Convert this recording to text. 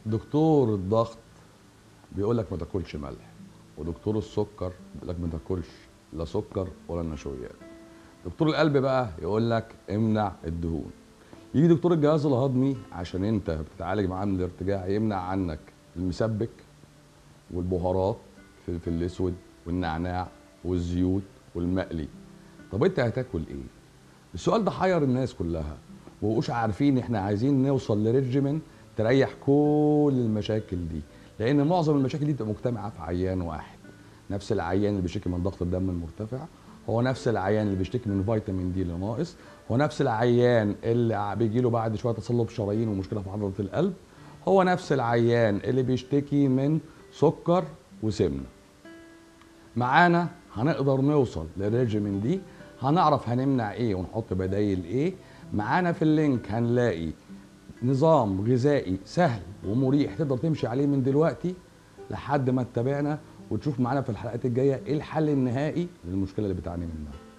دكتور الضغط بيقول لك ما تاكلش ملح ودكتور السكر بيقول لك ما تاكلش لا سكر ولا نشويات دكتور القلب بقى يقول لك امنع الدهون يجي دكتور الجهاز الهضمي عشان انت بتتعالج معاه من الارتجاع يمنع عنك المسبك والبهارات الفلفل الاسود والنعناع والزيوت والمقلي طب انت هتاكل ايه السؤال ده حير الناس كلها ومبقوش عارفين احنا عايزين نوصل لريجيمن تريح كل المشاكل دي لان معظم المشاكل دي بتبقى مجتمعه في عيان واحد نفس العيان اللي بيشتكي من ضغط الدم المرتفع هو نفس العيان اللي بيشتكي من فيتامين دي اللي ناقص هو نفس العيان اللي بيجي له بعد شويه تصلب شرايين ومشكله في عضله القلب هو نفس العيان اللي بيشتكي من سكر وسمنه معانا هنقدر نوصل للريجيمين دي هنعرف هنمنع ايه ونحط بدايل ايه معانا في اللينك هنلاقي نظام غذائي سهل ومريح تقدر تمشي عليه من دلوقتي لحد ما تتابعنا وتشوف معانا في الحلقات الجايه ايه الحل النهائي للمشكله اللي بتعاني منها